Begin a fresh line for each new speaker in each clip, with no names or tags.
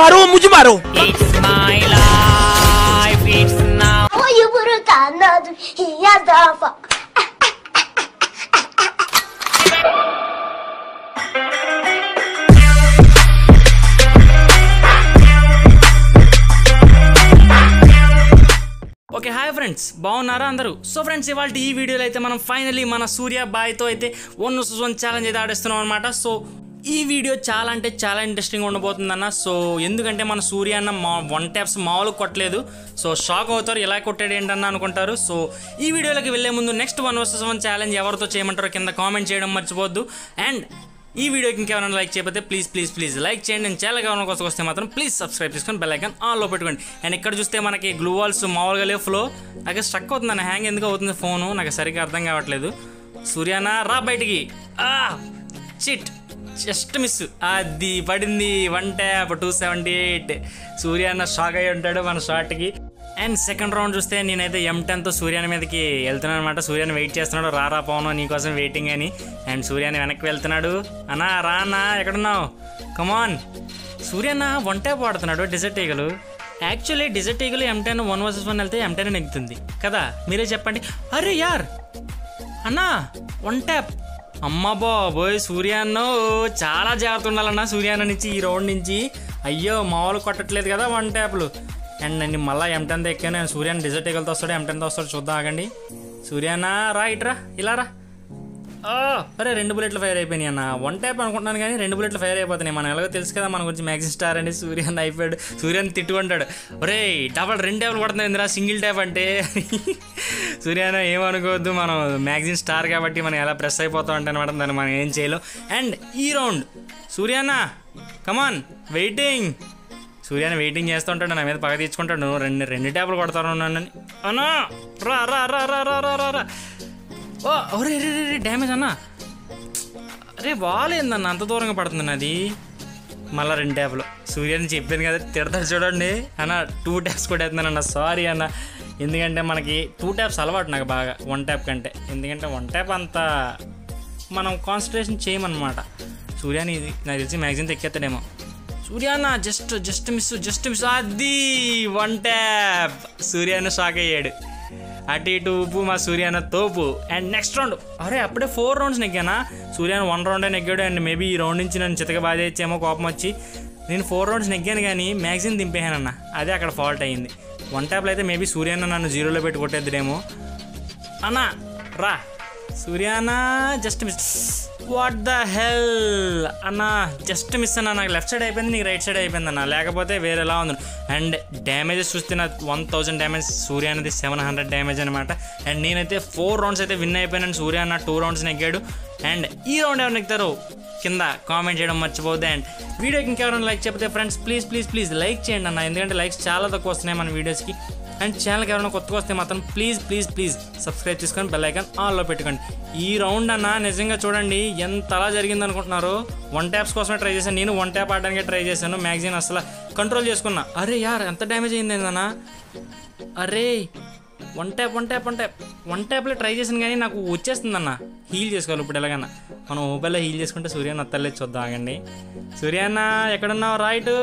मारो मुझे मारो
It's my life, it's now.
Oyuburu kanadu hiyadafa.
Okay hi friends బాగున్నారా అందరూ సో ఫ్రెండ్స్ ఇవాళ ఈ వీడియోలో అయితే మనం ఫైనలీ మన సూర్య బాయ్తో అయితే వన్ వర్సెస్ వన్ ఛాలెంజ్ అయితే ఆడేస్తున్నాం అనమాట సో ఈ వీడియో చాలా అంటే చాలా ఇంట్రెస్టింగ్ ఉండబోతుందన్న సో ఎందుకంటే మన సూర్య అన్న మా వన్ ట్యాప్స్ మామూలు కొట్టలేదు సో షాక్ అవుతారు ఎలా కొట్టాడు ఏంటన్న అనుకుంటారు సో ఈ వీడియోలోకి వెళ్ళే ముందు next one versus one challenge ఎవరితో చేయమంటారో కింద కామెంట్ చేయడం మర్చిపోద్దు అండ్ ఈ వీడియోకి ఇంకెవరైనా లైక్ చేయకపోతే ప్లీజ్ ప్లీజ్ ప్లీజ్ లైక్ చేయండి నేను చాలా కావాలని కోసం వస్తే మాత్రం ప్లీజ్ సబ్స్క్రైబ్ చేసుకొని బెల్ ఐకాన్ ఆన్లో పెట్టుకోండి అండ్ ఇక్కడ చూస్తే మనకి గ్లూ వాల్స్ మామూలుగా లేవు ఫ్లో నాకు స్ట్రక్ అవుతుంది అన్న హ్యాంగ్ ఎందుకు అవుతుంది ఫోను నాకు సరిగ్గా అర్థం కావట్లేదు సూర్యానా రా బయటికి ఆ చిట్ జస్ట్ మిస్ అది పడింది one tap two seventy eight సూర్యాన్న షాక్ అయి ఉంటాడు మన షార్ట్కి అండ్ సెకండ్ రౌండ్ చూస్తే నేనైతే ఎం టెన్తో సూర్యాని మీదకి వెళ్తున్నాను అనమాట సూర్యాని వెయిట్ చేస్తున్నాడు రారా పవన్ నీకోసం వెయిటింగ్ అని అండ్ సూర్యాని వెనక్కి వెళ్తున్నాడు అన్నా రా అన్నా ఎక్కడున్నావు కమాన్ సూర్యన్న వన్ ట్యాప్ వాడుతున్నాడు desert eagle actually desert eagle M ten one versus one వెళ్తే ఎం టెన్ నెగ్గుతుంది కదా మీరే చెప్పండి అరే యార్ అన్నా వన్ ట్యాప్ అమ్మ బాబోయ్ సూర్యాన్న చాలా జాగ్రత్త ఉండాలన్నా సూర్యాన్న నుంచి ఈ రౌండ్ నుంచి అయ్యో మామూలు కొట్టట్లేదు కదా వన్ ట్యాప్లు అండ్ నేను మళ్ళీ ఎంటెన్త్ ఎక్కాను నేను సూర్యాన్ని డిజర్ట్ ఎగలతో వస్తాడు ఎంటెన్త్ వస్తాడు చూద్దాం ఆగండి సూర్యాన్న రా ఇట్రా ఇలా రా ఆ, అరే రెండు బుల్లెట్లు ఫైర్ అయిపోయినాయి అన్న వన్ టైప్ అనుకుంటున్నాను కానీ రెండు బుల్లెట్లు ఫైర్ అయిపోతున్నాయి మన ఎలాగో తెలుసు కదా మన గురించి మ్యాగ్జిన్ స్టార్ అని సూర్యన్ అయిపోయాడు సూర్యన్ తిట్టుకుంటాడు ఒరే డబల్ రెండు టైపులు పడుతుంది ఇందిరా సింగిల్ టైప్ అంటే సూర్యాన ఏమనుకోవద్దు మనం మ్యాగ్జిన్ స్టార్ కాబట్టి మనం ఎలా ప్రెస్ అయిపోతాం అంటే అనమాట దాన్ని మనం ఏం చేయలేం అండ్ ఈ రౌండ్ సూర్యాన కమాన్ వెయిటింగ్ సూర్యాన్ని వెయిటింగ్ చేస్తూ ఉంటాడు నా మీద పగ తీర్చుకుంటాడు నువ్వు రెండు రెండు ట్యాపులు కొడతాను నన్ను అన్నా రా రా రా రా రా రా రా రా ఓ ఒరే రే రే డ్యామేజ్ అన్న అరే వాల్ ఏందన్న అంత దూరంగా పడుతుంది నాది మళ్ళీ రెండు ట్యాప్లు సూర్యాన్ని చెప్పాను కదా తిడతాడు చూడండి అన్న టూ ట్యాప్స్ కూడా వేస్తున్నానన్న సారీ అన్న ఎందుకంటే మనకి టూ ట్యాప్స్ అలవాటు నాకు బాగా వన్ ట్యాప్ కంటే ఎందుకంటే వన్ ట్యాప్ అంత మనం కాన్సన్ట్రేషన్ చేయమన్నమాట సూర్యాని ఇది నాకు తెలిసి మ్యాగజైన్ ఎక్కేస్తాడేమో సూర్యాన్న just just miss just miss అది వన్ ట్యాప్ సూర్యాన్న షాక్ అయ్యాడు అటు ఇటు ఉప్పు మా సూర్యాన్న తోపు అండ్ నెక్స్ట్ రౌండ్ అరే అప్పుడే ఫోర్ రౌండ్స్ నెగ్గానా సూర్యాన్న వన్ రౌండే నెగ్గాడు అండ్ మేబీ ఈ రౌండ్ నుంచి నన్ను చితక బాధేచ్చేమో కోపం వచ్చి నేను ఫోర్ రౌండ్స్ నెగ్గాను కానీ మ్యాగజిన్ దింపేహానన్న అదే అక్కడ ఫాల్ట్ అయింది వన్ ట్యాప్లో అయితే మేబీ సూర్యాన్న నన్ను జీరోలో పెట్టి కొట్టేద్దురేమో అన్నా రా సూర్యానా just miss what the hell అన్నా జస్ట్ మిస్ అన్న నాకు లెఫ్ట్ సైడ్ అయిపోయింది నీకు రైట్ సైడ్ అయిపోయింది అన్న లేకపోతే వేరేలా ఉంది అండ్ డ్యామేజెస్ చూస్తే నా వన్ థౌజండ్ డ్యామేజ్ సూర్య అనేది సెవెన్ హండ్రెడ్ డ్యామేజ్ అనమాట అండ్ నేనైతే ఫోర్ రౌండ్స్ అయితే విన్ అయిపోయాను సూర్య అన్న టూ రౌండ్స్ నెగ్గాడు అండ్ ఈ రౌండ్ ఎవరు నెగ్గుతారు కింద కామెంట్ చేయడం మర్చిపోద్దు అండ్ వీడియోకి ఇంకెవరైనా లైక్ చెప్తే friends please please please like చేయండి అన్న ఎందుకంటే లైక్స్ చాలా తక్కువ వస్తున్నాయి మన వీడియోస్కి అండ్ ఛానల్కి ఎవరైనా కొత్తగా వస్తే మాత్రం ప్లీజ్ ప్లీజ్ ప్లీజ్ సబ్స్క్రైబ్ చేసుకొని బెల్ ఐకాన్ ఆన్లో పెట్టుకోండి ఈ రౌండ్ అన్న నిజంగా చూడండి ఎంత అలా జరిగింది అనుకుంటున్నారు వన్ ట్యాప్స్ కోసమే ట్రై చేశాను నేను వన్ ట్యాప్ ఆడడానికి ట్రై చేశాను మ్యాగజైన్ అసలు కంట్రోల్ చేసుకున్నా అరే యార్ ఎంత డ్యామేజ్ అయింది అన్న అరే one tap one tap one tap one ట్యాప్లో ట్రై చేశాను కానీ నాకు వచ్చేస్తుంది అన్న హీల్ చేసుకోవాలి ఇప్పుడు ఎలాగన్నా మనం ఓపెన్లో హీల్ చేసుకుంటే సూర్యాన్న అత్తలేదు చూద్దాం ఆగండి సూర్యాన్న ఎక్కడున్నావు రైట్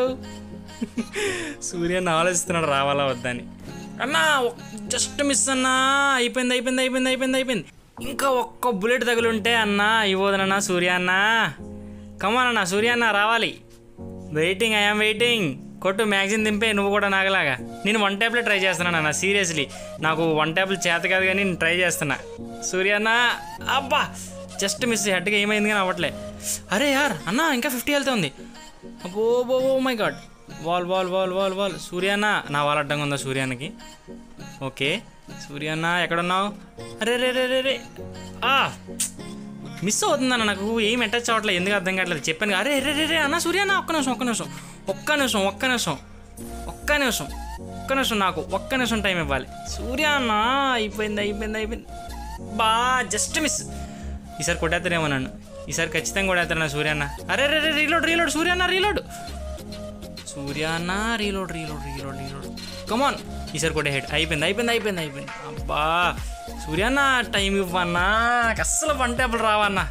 సూర్యాన్న ఆలోచిస్తున్నాడు రావాలా వద్దని అన్నా జస్ట్ మిస్ అన్నా అయిపోయింది అయిపోయింది అయిపోయింది అయిపోయింది అయిపోయింది ఇంకా ఒక్క బుల్లెట్ తగులుంటే అన్నా ఇవ్వదనన్నా సూర్య అన్న కమాన్ అన్న సూర్య అన్న రావాలి వెయిటింగ్ ఐఎమ్ వెయిటింగ్ కొట్టు మ్యాగజిన్ దింపే నువ్వు కూడా నాగలాగా నేను వన్ ట్యాప్లో ట్రై చేస్తున్నాను అన్న సీరియస్లీ నాకు వన్ ట్యాప్లు చేత కాదు కానీ నేను ట్రై చేస్తున్నా సూర్య అన్న అబ్బా జస్ట్ మిస్ హెడ్గా ఏమైంది కానీ అవ్వట్లే అరే యార్ అన్న ఇంకా ఫిఫ్టీ వెళ్తే ఉంది అబ్బో బో oh my god wall wall wall wall wall సూర్యాన్న నా వాల్ అడ్డంగా ఉందా సూర్యానికి ఓకే సూర్యాన్న ఎక్కడున్నావు అరే రే రే రే రే ఆ మిస్ అవుతుందన్న నాకు ఏం అటాచ్ అవ్వట్లేదు ఎందుకు అర్థం కావట్లేదు చెప్పాను కదా, అరే రే రే రే అన్న సూర్యాన్న ఒక్క నిమిషం ఒక్క నిమిషం ఒక్క నిమిషం ఒక్క నిమిషం ఒక్క నిమిషం ఒక్క నిమిషం నాకు ఒక్క నిమిషం టైం ఇవ్వాలి సూర్యాన్న అయిపోయింది అయిపోయింది అయిపోయింది బా జస్ట్ మిస్ ఈసారి కొట్టేస్తారేమో నన్ను ఈసారి ఖచ్చితంగా కొట్టేస్తాను నా సూర్యాన్న అరే రే రే రీలోడ్ రీలోడ్ సూర్యాన్న రీలోడ్ సూర్యాన్న reload reload reload reload come on ఈసారి కొట్టే హెడ్ అయిపోయింది అయిపోయింది అయిపోయింది అయిపోయింది అబ్బా సూర్యాన్న టైం ఇవ్వన్నా నాకు అస్సలు వన్ టేబుల్ రావన్నా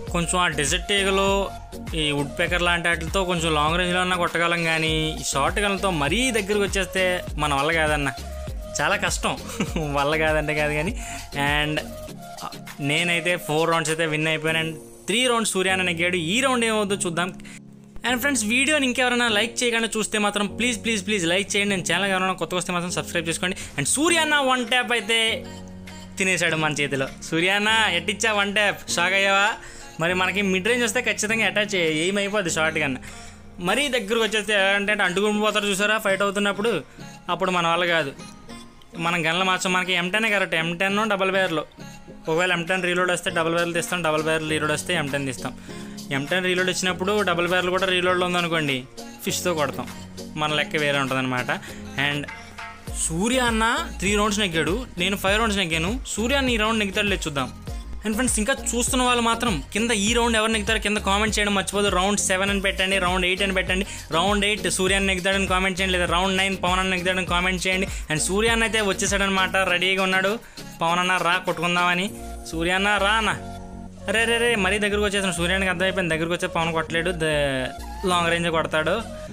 కొంచెం ఆ డెజర్ట్ తీగలు ఈ వుడ్ పేకర్ లాంటి వాటితో కొంచెం లాంగ్ రేంజ్లో ఉన్నా కొట్టగలం కానీ ఈ షార్ట్ గన్లతో మరీ దగ్గరికి వచ్చేస్తే మన వల్ల కాదన్న చాలా కష్టం వల్ల కాదంటే కాదు కానీ అండ్ నేనైతే ఫోర్ రౌండ్స్ అయితే విన్ అయిపోయాను అండ్ త్రీ రౌండ్స్ సూర్యాన నెగ్గాడు ఈ రౌండ్ ఏమవుతుందో చూద్దాం అండ్ ఫ్రెండ్స్ వీడియోని ఇంకెవరైనా లైక్ చేయకుండా చూస్తే మాత్రం ప్లీజ్ ప్లీజ్ ప్లీజ్ లైక్ చేయండి నేను ఛానల్ ఎవరైనా కొత్త వస్తే మాత్రం సబ్స్క్రైబ్ చేసుకోండి అండ్ సూర్యాన్న వన్ ట్యాప్ అయితే తినేశాడు మన చేతిలో సూర్యాన్న ఎట్టిచ్చా వన్ ట్యాప్ షాక్ అయ్యావా మరి మనకి మిడ్ రేంజ్ వస్తే ఖచ్చితంగా అటాచ్ ఏమైపోద్ది షార్ట్ గన్ మరీ దగ్గరకు వచ్చేస్తే అంటే అంటుకుని పోతారు చూసారా ఫైట్ అవుతున్నప్పుడు అప్పుడు మన వల్ల కాదు మనం గన్ల మార్చాం మనకి M ten correct M ten double వేర్లో ఒకవేళ ఎం టెన్ రీలోడ్ వస్తే డబల్ వేర్లు తీస్తాం డబల్ వేర్లు రీలోడ్ వస్తే ఎం టెన్ తీస్తాం ఎం టెన్ రీలోడ్ వచ్చినప్పుడు డబల్ వేర్లు కూడా రీలోడ్లో ఉందనుకోండి ఫిష్తో కొడతాం మన లెక్క వేరే ఉంటుంది అండ్ సూర్య అన్న త్రీ రౌండ్స్ నెగ్గాడు నేను ఫైవ్ రౌండ్స్ నెగ్గాను సూర్య అన్న ఈ రౌండ్ నెగ్గుతాడు లేదు చూద్దాం అండ్ ఫ్రెండ్స్ ఇంకా చూస్తున్న వాళ్ళు మాత్రం కింద ఈ రౌండ్ ఎవరు నెగ్గుతారో కింద కామెంట్ చేయడం మర్చిపోదు రౌండ్ సెవెన్ అని పెట్టండి రౌండ్ ఎయిట్ అని పెట్టండి రౌండ్ ఎయిట్ సూర్యాన్ని నెగ్గుతాడని కామెంట్ చేయండి లేదా రౌండ్ నైన్ పవన్ అన్న నెగ్గుతాడని కామెంట్ చేయండి అండ్ సూర్యాన్న అయితే వచ్చేసాడనమాట రెడీగా ఉన్నాడు పవన్ అన్న రా కొట్టుకుందామని సూర్యాన్న రా అన్న అరే రే రే మరీ దగ్గరకు వచ్చేసాను సూర్యానికి అర్థమైపోయింది దగ్గరకు వచ్చే పవన్ కొట్టలేడు ద- లాంగ్ రేంజ్ కొడతాడు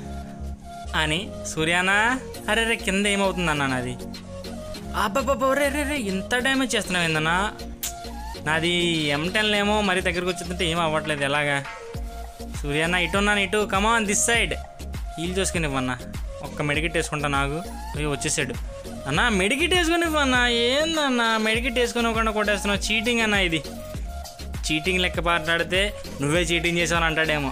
అని సూర్యానా అరే రే కింద ఏమవుతుంది అన్న నాది అబ్బాబ్బా రే రే రే ఇంత డ్యామేజ్ చేస్తున్నావు ఏందన్నా నాది ఎం టెన్లో ఏమో మరీ దగ్గరకు వచ్చిందంటే ఏం అవ్వట్లేదు ఎలాగా సూర్యన్న ఇటు ఉన్నాను ఇటు కమాన్ దిస్ సైడ్ హీల్ చూసుకుని ఇవ్వన్నా ఒక్క మెడికిట్ వేసుకుంటా నాకు పోయి వచ్చేసాడు అన్న మెడికిట్ వేసుకుని ఇవ్వన్నా ఏందన్నా మెడికిట్ వేసుకుని ఇవ్వకుండా కొట్టేస్తున్నావు చీటింగ్ అన్న ఇది చీటింగ్ లెక్క మాట్లాడితే నువ్వే చీటింగ్ చేసావని అంటాడేమో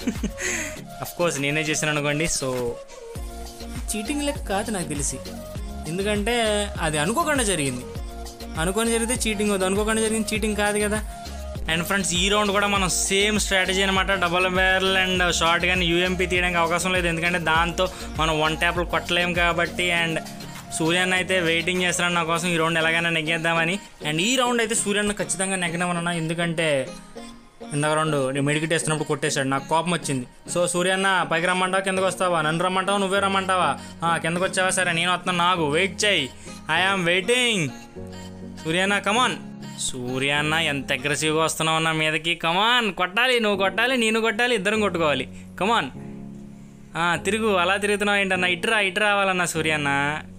అఫ్ కోర్స్ నేనే చేశాను అనుకోండి సో చీటింగ్ లెక్క కాదు నాకు తెలిసి ఎందుకంటే అది అనుకోకుండా జరిగింది అనుకొని జరిగితే చీటింగ్ అవుతుంది అనుకోకుండా జరిగింది చీటింగ్ కాదు కదా అండ్ ఫ్రెండ్స్ ఈ రౌండ్ కూడా మనం సేమ్ స్ట్రాటజీ అనమాట డబల్ బ్యారల్ అండ్ షార్ట్ కానీ యూఎంపీ తీయడానికి అవకాశం లేదు ఎందుకంటే దాంతో మనం వన్ ట్యాప్లు కొట్టలేం కాబట్టి అండ్ సూర్యన్న అయితే వెయిటింగ్ చేస్తున్నాడు నా కోసం ఈ రౌండ్ ఎలాగైనా నెగ్గేద్దామని అండ్ ఈ రౌండ్ అయితే సూర్యన్న ఖచ్చితంగా నెగ్గనమన్నా ఎందుకంటే ఇందాక రెండు నేను మెడికిట్ వేస్తున్నప్పుడు కొట్టేశాడు నాకు కోపం వచ్చింది సో సూర్యన్న పైకి రమ్మంటావా కిందకు వస్తావా నన్ను రమ్మంటావా నువ్వే రమ్మంటావా ఆ, కిందకు వచ్చావా సరే నేను వస్తాను నాకు వెయిట్ చేయి ఐ ఆమ్ వెయిటింగ్ సూర్యన్న కమాన్ సూర్యన్న ఎంత అగ్రెసివ్గా వస్తున్నావు నా మీదకి కమాన్ కొట్టాలి నువ్వు కొట్టాలి నేను కొట్టాలి ఇద్దరం కొట్టుకోవాలి కమాన్ తిరుగు అలా తిరుగుతున్నావు ఏంటన్నా ఇటు రా ఇటు రావాలన్నా సూర్యన్న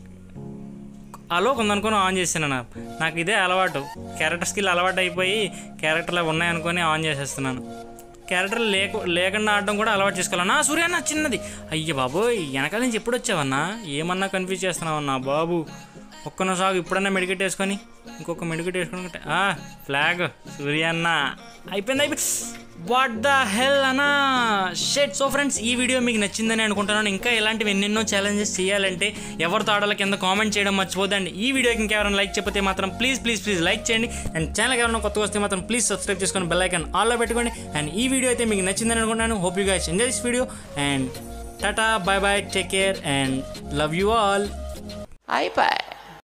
అలో కొందనుకొని ఆన్ చేశాను నా నాకు ఇదే అలవాటు క్యారెక్టర్ స్కిల్ అలవాటు అయిపోయి క్యారెక్టర్లు ఉన్నాయనుకొని ఆన్ చేసేస్తున్నాను క్యారెక్టర్ లేక లేకుండా ఆడడం కూడా అలవాటు చేసుకోవాలన్నా సూర్యన్న చిన్నది అయ్య బాబోయ్ వెనకాల నుంచి ఎప్పుడు వచ్చావన్నా ఏమన్నా కన్ఫ్యూజ్ చేస్తున్నావన్నా బాబు ఒక్క సాగు ఇప్పుడన్నా మెడికేట్ వేసుకొని ఇంకొక మెడికేట్ వేసుకొని ఆ ఫ్లాగ్ సూర్యన్న అయిపోయింది అయిపోయింది వాట్ ద హెల్ అనా షెట్ సో ఫ్రెండ్స్ ఈ వీడియో మీకు నచ్చిందని అనుకుంటున్నాను ఇంకా ఇలాంటివి ఎన్నెన్నో ఛాలెంజెస్ చేయాలంటే ఎవరితో ఆడాలో కింద కామెంట్ చేయడం మర్చిపోదండి ఈ వీడియోకి ఇంకెవరైనా లైక్ చెప్పితే మాత్రం ప్లీజ్ ప్లీజ్ ప్లీజ్ లైక్ చేయండి అండ్ ఛానల్ ఎవరైనా కొత్త వస్తే మాత్రం ప్లీజ్ సబ్స్క్రైబ్ చేసుకొని బెల్ ఐకాన్ ఆల్లో పెట్టుకోండి అండ్ ఈ వీడియో అయితే మీకు నచ్చిందని అనుకుంటున్నాను hope you guys enjoy this video and tata bye bye take care and love you all
iPad.